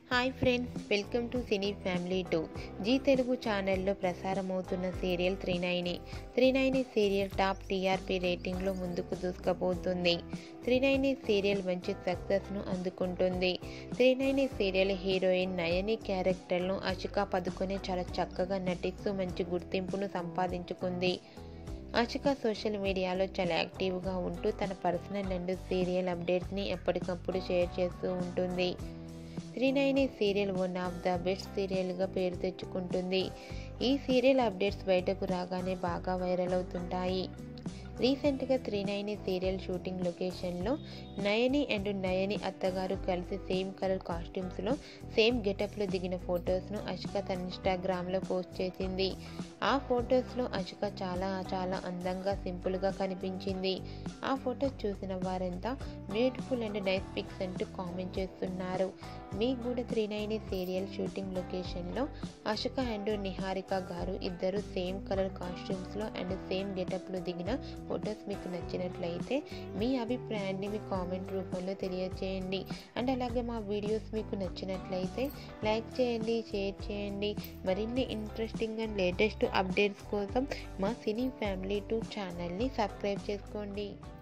hi friends welcome to cine family two Zee Telugu ఛానల్లో ప్రసారమవుతున్న serial Trinayani Trinayani serial top TRP రేటింగ్లో ముందుకు దూసుకుపోతుంది త్రినైని సీరియల్ మంచి సక్సెస్ను అందుకుంటుంది త్రినైని సీరియల్ హీరోయిన్ నయని క్యారెక్టర్ను అశికా పదుకొనే చాలా చక్కగా నటిస్తూ మంచి గుర్తింపును సంపాదించుకుంది ఆచిక సోషల్ మీడియాలో చాలా యాక్టివ్గా ఉంటూ తన పర్సనల్ అండ్ సీరియల్ అప్డేట్స్ని ఎప్పటికప్పుడు షేర్ చేస్తూ ఉంటుంది Trinayani serial one of the best సీరియల్గా పేరు తెచ్చుకుంటుంది ఈ సీరియల్ అప్డేట్స్ బయటకు రాగానే బాగా వైరల్ అవుతుంటాయి రీసెంట్గా త్రినైని సీరియల్ షూటింగ్ లొకేషన్లో నయని అండ్ నయని అత్తగారు కలిసి సేమ్ కలర్ కాస్ట్యూమ్స్లో సేమ్ గెటప్లో దిగిన ఫొటోస్ను అశిక తన ఇన్స్టాగ్రామ్లో పోస్ట్ చేసింది ఆ ఫొటోస్లో అశిక చాలా చాలా అందంగా సింపుల్గా కనిపించింది ఆ ఫొటోస్ చూసిన వారంతా బ్యూటిఫుల్ అండ్ నైస్ పిక్స్ అంటూ కామెంట్ చేస్తున్నారు మీకు కూడా త్రినైని సీరియల్ షూటింగ్ లొకేషన్లో అశిక అండ్ నిహారిక గారు ఇద్దరు సేమ్ కలర్ కాస్ట్యూమ్స్లో అండ్ సేమ్ గెటప్లో దిగిన ఫొటోస్ మీకు నచ్చినట్లయితే మీ అభిప్రాయాన్ని మీ కామెంట్ రూపంలో తెలియజేయండి అండ్ అలాగే మా వీడియోస్ మీకు నచ్చినట్లయితే లైక్ చేయండి షేర్ చేయండి మరిన్ని ఇంట్రెస్టింగ్ అండ్ లేటెస్ట్ అప్డేట్స్ కోసం మా సినీ ఫ్యామిలీ టూ ఛానల్ని సబ్స్క్రైబ్ చేసుకోండి